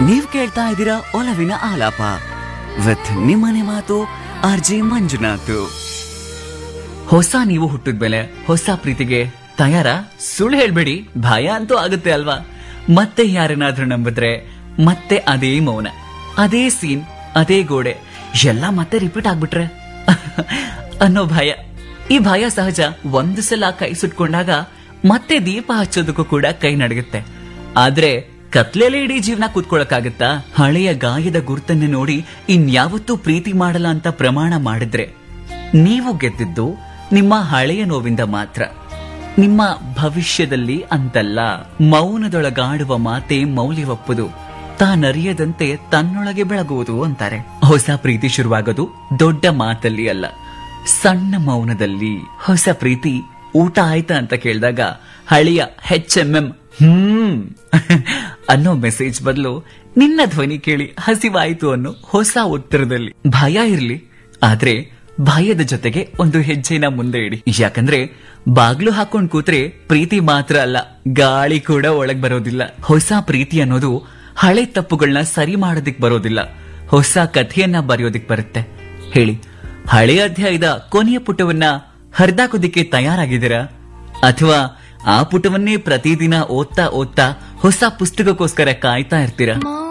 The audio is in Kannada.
ನೀವ್ ಕೇಳ್ತಾ ಇದ್ದೀರಾ ಒಲವಿನ ಆಲಾಪ ವಿತ್ ನಿಮ್ಮನೆ ಮಾತು ಆರ್ ಜೆ ಮಂಜುನಾಥ್ ಹೊಸ ನೀವು ಹುಟ್ಟಿದ್ಮೇಲೆ ಹೊಸ ಪ್ರೀತಿಗೆ ತಯಾರ ಸುಳ್ಳು ಹೇಳ್ಬೇಡಿ ಭಯ ಅಂತೂ ಆಗುತ್ತೆ ಅಲ್ವಾ ಮತ್ತೆ ಯಾರನ್ನಾದ್ರೂ ನಂಬಿದ್ರೆ ಮತ್ತೆ ಅದೇ ಮೌನ ಅದೇ ಸೀನ್ ಅದೇ ಗೋಡೆ ಎಲ್ಲ ಮತ್ತೆ ರಿಪೀಟ್ ಆಗ್ಬಿಟ್ರೆ ಅನ್ನೋ ಭಯ ಈ ಭಯ ಸಹಜ ಒಂದು ಸಲ ಕೈ ಸುಟ್ಕೊಂಡಾಗ ಮತ್ತೆ ದೀಪ ಹಚ್ಚೋದಕ್ಕೂ ಕೂಡ ಕೈ ನಡಗುತ್ತೆ ಆದ್ರೆ ಕತ್ಲೆಲೆ ಇಡೀ ಜೀವನ ಕೂತ್ಕೊಳಕ್ಕಾಗತ್ತಾ ಹಳೆಯ ಗಾಯದ ಗುರುತನ್ನ ನೋಡಿ ಇನ್ಯಾವತ್ತೂ ಪ್ರೀತಿ ಮಾಡಲ್ಲ ಅಂತ ಪ್ರಮಾಣ ಮಾಡಿದ್ರೆ ನೀವು ಗೆದ್ದಿದ್ದು ನಿಮ್ಮ ಹಳೆಯ ನೋವಿಂದ ಮಾತ್ರ ನಿಮ್ಮ ಭವಿಷ್ಯದಲ್ಲಿ ಅಂತಲ್ಲ ಮೌನದೊಳಗಾಡುವ ಮಾತೆ ಮೌಲ್ಯವಪ್ಪುದು ತಾನರಿಯದಂತೆ ತನ್ನೊಳಗೆ ಬೆಳಗುವುದು ಅಂತಾರೆ ಹೊಸ ಪ್ರೀತಿ ಶುರುವಾಗೋದು ದೊಡ್ಡ ಮಾತಲ್ಲಿ ಅಲ್ಲ ಸಣ್ಣ ಮೌನದಲ್ಲಿ ಹೊಸ ಪ್ರೀತಿ ಊಟ ಆಯ್ತಾ ಅಂತ ಕೇಳಿದಾಗ ಹಳೆಯ ಹೆಚ್ ಎಂ ಎಂ ಹ್ಮ್ ಅನ್ನೋ ಮೆಸೇಜ್ ಬದಲು ನಿನ್ನ ಧ್ವನಿ ಕೇಳಿ ಹಸಿವಾಯ್ತು ಅನ್ನೋ ಹೊಸ ಉತ್ತರದಲ್ಲಿ ಭಯ ಇರ್ಲಿ ಆದ್ರೆ ಭಯದ ಜೊತೆಗೆ ಒಂದು ಹೆಜ್ಜೆನ ಮುಂದೆ ಇಡಿ ಯಾಕಂದ್ರೆ ಬಾಗ್ಲು ಹಾಕೊಂಡ್ ಕೂತ್ರೆ ಪ್ರೀತಿ ಮಾತ್ರ ಅಲ್ಲ ಗಾಳಿ ಕೂಡ ಒಳಗ್ ಬರೋದಿಲ್ಲ ಹೊಸ ಪ್ರೀತಿ ಅನ್ನೋದು ಹಳೆ ತಪ್ಪುಗಳನ್ನ ಸರಿ ಮಾಡೋದಿಕ್ ಬರೋದಿಲ್ಲ ಹೊಸ ಕಥೆಯನ್ನ ಬರೆಯೋದಿಕ್ ಬರುತ್ತೆ ಹೇಳಿ ಹಳೆಯ ಅಧ್ಯಾಯದ ಕೊನೆಯ ಪುಟವನ್ನ ಹರಿದಾಕೋದಿಕ್ಕೆ ತಯಾರಾಗಿದ್ದೀರಾ ಅಥವಾ ಆ ಪುಟವನ್ನೇ ಪ್ರತಿದಿನ ಓದ್ತಾ ಓದ್ತಾ ಹೊಸ ಪುಸ್ತಕಕ್ಕೋಸ್ಕರ ಕಾಯ್ತಾ ಇರ್ತೀರಾ